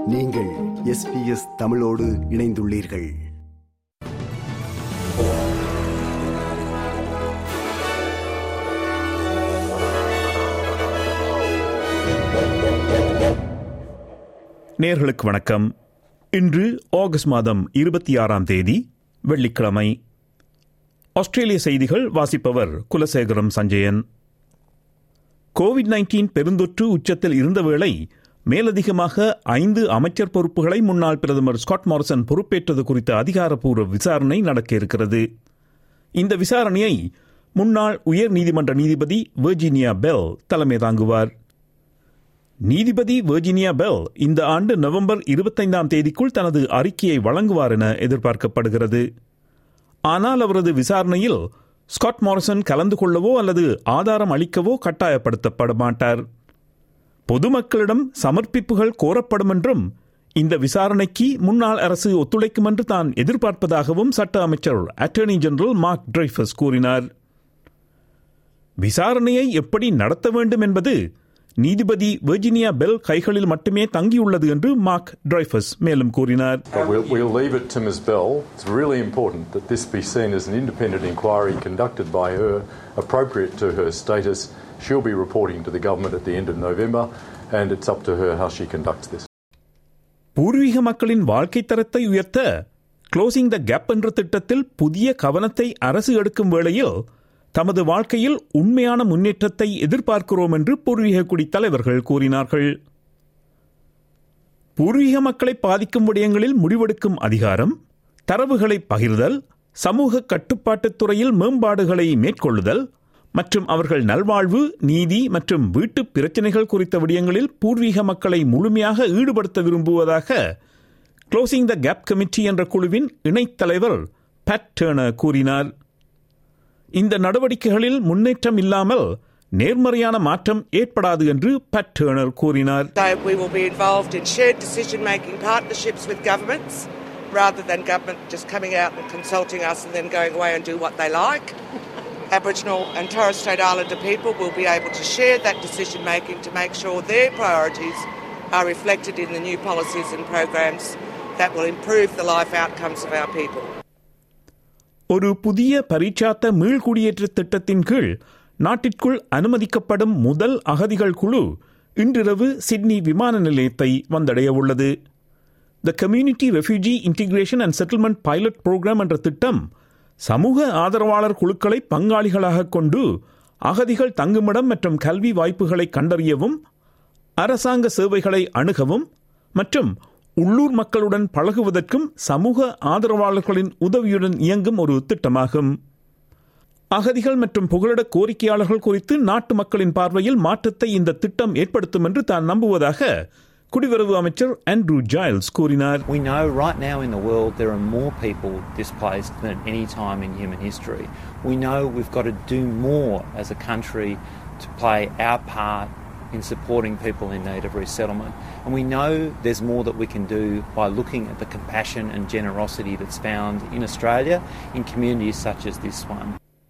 நீங்கள் எஸ்பிஎஸ் தமிழோடு இணைந்துள்ளீர்கள் நேர்களுக்கு வணக்கம் இன்று ஆகஸ்ட் மாதம் இருபத்தி ஆறாம் தேதி வெள்ளிக்கிழமை ஆஸ்திரேலிய செய்திகள் வாசிப்பவர் குலசேகரம் சஞ்சயன் கோவிட் நைன்டீன் பெருந்தொற்று உச்சத்தில் இருந்த வேளை மேலதிகமாக ஐந்து அமைச்சர் பொறுப்புகளை முன்னாள் பிரதமர் ஸ்காட் மாரிசன் பொறுப்பேற்றது குறித்த அதிகாரப்பூர்வ விசாரணை நடக்க இருக்கிறது இந்த விசாரணையை முன்னாள் உயர் நீதிமன்ற நீதிபதி வெர்ஜீனியா பெல் தலைமை தாங்குவார் நீதிபதி வெர்ஜினியா பெல் இந்த ஆண்டு நவம்பர் இருபத்தைந்தாம் தேதிக்குள் தனது அறிக்கையை வழங்குவார் என எதிர்பார்க்கப்படுகிறது ஆனால் அவரது விசாரணையில் ஸ்காட் மாரிசன் கலந்து கொள்ளவோ அல்லது ஆதாரம் அளிக்கவோ கட்டாயப்படுத்தப்பட மாட்டார் பொதுமக்களிடம் சமர்ப்பிப்புகள் கோரப்படும் என்றும் இந்த விசாரணைக்கு முன்னாள் அரசு ஒத்துழைக்கும் என்று தான் எதிர்பார்ப்பதாகவும் சட்ட அமைச்சர் அட்டர்னி ஜெனரல் மார்க் டிரைஃபஸ் கூறினார் விசாரணையை எப்படி நடத்த வேண்டும் என்பது நீதிபதி வெர்ஜினியா பெல் கைகளில் மட்டுமே தங்கியுள்ளது என்று மார்க் டிரைஃபஸ் மேலும் கூறினார் But we'll, we'll leave it to Ms Bell. It's really important that this be seen as an independent inquiry conducted by her, appropriate to her status. She'll be reporting to the government at the end of November, and it's up to her how she conducts this. பூர்வீக மக்களின் வாழ்க்கை தரத்தை உயர்த்த closing த gap என்ற திட்டத்தில் புதிய கவனத்தை அரசு எடுக்கும் வேளையில் தமது வாழ்க்கையில் உண்மையான முன்னேற்றத்தை எதிர்பார்க்கிறோம் என்று பூர்வீக குடி தலைவர்கள் கூறினார்கள் பூர்வீக மக்களை பாதிக்கும் விடயங்களில் முடிவெடுக்கும் அதிகாரம் தரவுகளை பகிர்தல் சமூக கட்டுப்பாட்டுத் துறையில் மேம்பாடுகளை மேற்கொள்ளுதல் மற்றும் அவர்கள் நல்வாழ்வு நீதி மற்றும் வீட்டு பிரச்சினைகள் குறித்த விடயங்களில் பூர்வீக மக்களை முழுமையாக ஈடுபடுத்த விரும்புவதாக க்ளோசிங் த கேப் கமிட்டி என்ற குழுவின் இணைத் தலைவர் பேட் டேர்னர் கூறினார் இந்த நடவடிக்கைகளில் முன்னேற்றம் இல்லாமல் நேர்மறையான மாற்றம் ஏற்படாது என்று பட் டேர்னர் கூறினார் So we will be involved in shared decision making partnerships with governments rather than government just coming out and consulting us and then going away and do what they like. Aboriginal and Torres Strait Islander people will be able to share that decision making to make sure their priorities are reflected in the new policies and programs that will improve the life outcomes of our people. ஒரு புதிய பரீட்சாத்த மீள்குடியேற்ற திட்டத்தின் கீழ் நாட்டிற்குள் அனுமதிக்கப்படும் முதல் அகதிகள் குழு இன்றிரவு சிட்னி விமான நிலையத்தை வந்தடைய உள்ளது the community refugee integration and settlement pilot programme என்ற திட்டம் சமூக ஆதரவாளர் குழுக்களை பங்காளிகளாக கொண்டு அகதிகள் தங்குமிடம் மற்றும் கல்வி வாய்ப்புகளை கண்டறியவும் அரசாங்க சேவைகளை அணுகவும் மற்றும் உள்ளூர் மக்களுடன் பழகுவதற்கும் சமூக ஆதரவாளர்களின் உதவியுடன் இயங்கும் ஒரு திட்டமாகும் அகதிகள் மற்றும் புகலிட கோரிக்கையாளர்கள் குறித்து நாட்டு மக்களின் பார்வையில் மாற்றத்தை இந்த திட்டம் ஏற்படுத்தும் என்று தான் நம்புவதாக குடிவரவு அமைச்சர் ஆண்ட்ரூ ஜாயில்ஸ் கூறினார் We know right now in the world there are more people displaced than at any time in human history. We know we've got to do more as a country to play our part in supporting people in need of resettlement. And we know there's more that we can do by looking at the compassion and generosity that's found in Australia in communities such as this one.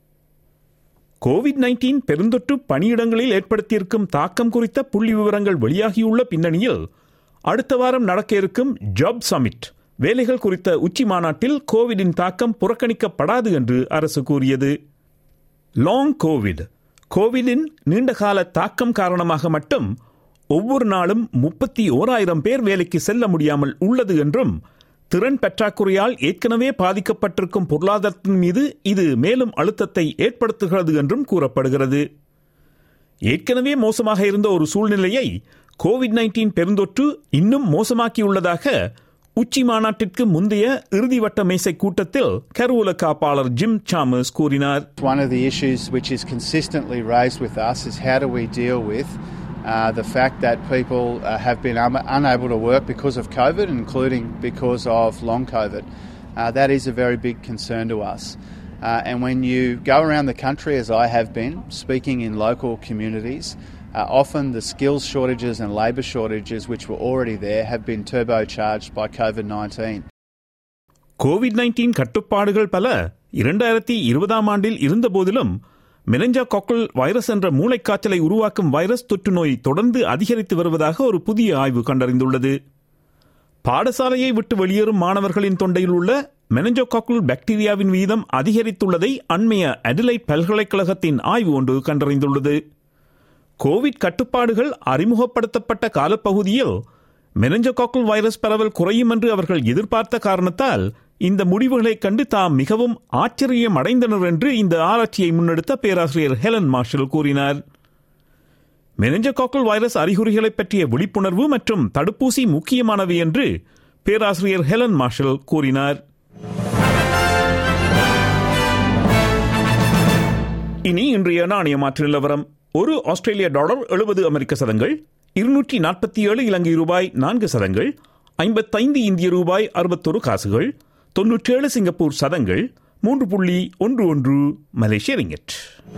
COVID nineteen பெருந்தொற்று பணியிடங்களில் ஏற்படுத்தியிருக்கும் தாக்கம் குறித்த புள்ளி விவரங்கள் வெளியாகியுள்ள பின்னணியில் அடுத்த வாரம் நடக்க இருக்கும் ஜாப் சமிட் வேலைகள் குறித்த உச்சி மாநாட்டில் கோவிடின் தாக்கம் புறக்கணிக்கப்படாது என்று அரசு கூறியது லாங் கோவிட் கோவிடின் நீண்டகால தாக்கம் காரணமாக மட்டும் ஒவ்வொரு நாளும் முப்பத்தி ஓராயிரம் பேர் வேலைக்கு செல்ல முடியாமல் உள்ளது என்றும் திறன் பற்றாக்குறையால் ஏற்கனவே பாதிக்கப்பட்டிருக்கும் பொருளாதாரத்தின் மீது இது மேலும் அழுத்தத்தை ஏற்படுத்துகிறது என்றும் கூறப்படுகிறது ஏற்கனவே மோசமாக இருந்த ஒரு சூழ்நிலையை கோவிட் நைன்டீன் பெருந்தொற்று இன்னும் மோசமாக்கியுள்ளதாக உச்சி மாநாட்டிற்கு முந்தைய இறுதிவட்ட மேசை கூட்டத்தில் கருவூல காப்பாளர் ஜிம் சாமர்ஸ் கூறினார் One of the issues which is consistently raised with us is how do we deal with uh, the fact that people uh, have been un- unable to work because of COVID, including because of long COVID. Uh, that is a very big concern to us. Uh, and when you go around the country, as I have been, speaking in local communities, uh, often the skills shortages and labour shortages, which were already there, have been turbocharged by COVID 19. COVID nineteen கட்டுப்பாடுகள் பல இரண்டாயிரத்தி இருபதாம் ஆண்டில் இருந்தபோதிலும் மெனஞ்சா காக்கல் virus என்ற மூளைக்காய்ச்சலை உருவாக்கும் virus தொற்று நோய் தொடர்ந்து அதிகரித்து வருவதாக ஒரு புதிய ஆய்வு கண்டறிந்துள்ளது பாடசாலையை விட்டு வெளியேறும் மாணவர்களின் தொண்டையில் உள்ள மெனஞ்சோகாக்குல் பாக்டீரியாவின் வீதம் அதிகரித்துள்ளதை அண்மைய அடிலைட் பல்கலைக்கழகத்தின் ஆய்வு ஒன்று கண்டறிந்துள்ளது கோவிட் கட்டுப்பாடுகள் அறிமுகப்படுத்தப்பட்ட காலப்பகுதியில் மெனஞ்சோகாக்குல் வைரஸ் பரவல் குறையும் என்று அவர்கள் எதிர்பார்த்த காரணத்தால் இந்த முடிவுகளைக் கண்டு தாம் மிகவும் ஆச்சரியம் அடைந்தனர் என்று இந்த ஆராய்ச்சியை முன்னெடுத்த பேராசிரியர் ஹெலன் மார்ஷல் கூறினார் மெனஞ்சகாக்கல் வைரஸ் அறிகுறிகளை பற்றிய விழிப்புணர்வு மற்றும் தடுப்பூசி முக்கியமானவை என்று பேராசிரியர் ஹெலன் மார்ஷல் கூறினார் இனி இன்றைய நாணய மாற்று நிலவரம் ஒரு ஆஸ்திரேலிய டாலர் எழுபது அமெரிக்க சதங்கள் இருநூற்றி நாற்பத்தி ஏழு இலங்கை ரூபாய் நான்கு சதங்கள் ஐம்பத்தைந்து இந்திய ரூபாய் அறுபத்தொரு காசுகள் தொன்னூற்றேழு சிங்கப்பூர் சதங்கள் மூன்று புள்ளி ஒன்று ஒன்று மலேசிய ரிங்கெட்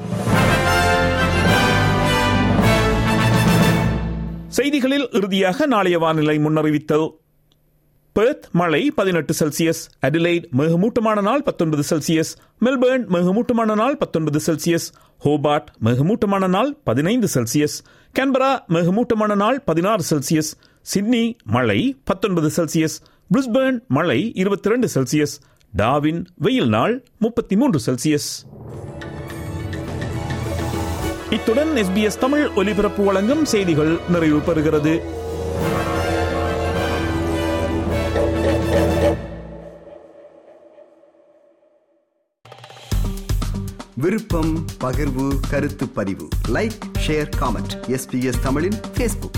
செய்திகளில் இறுதியாக நாளைய வானிலை முன்னறிவித்தல் பெர்த் மழை பதினெட்டு செல்சியஸ் அடிலைட் மிகமூட்டமான நாள் பத்தொன்பது செல்சியஸ் மெல்பர்ன் மிகமூட்டமான நாள் பத்தொன்பது செல்சியஸ் ஹோபார்ட் மிகமூட்டமான நாள் பதினைந்து செல்சியஸ் கேன்பரா மிகமூட்டமான நாள் பதினாறு செல்சியஸ் சிட்னி மழை பத்தொன்பது செல்சியஸ் பிரிஸ்பர்ன் மழை இருபத்தி ரெண்டு செல்சியஸ் டாவின் வெயில் நாள் முப்பத்தி மூன்று செல்சியஸ் இத்துடன் எஸ்பிஎஸ் தமிழ் ஒலிபரப்பு வழங்கும் செய்திகள் நிறைவு பெறுகிறது விருப்பம் பகிர்வு கருத்து பதிவு லைக் ஷேர் காமெண்ட் எஸ்பிஎஸ் தமிழின் ஃபேஸ்புக்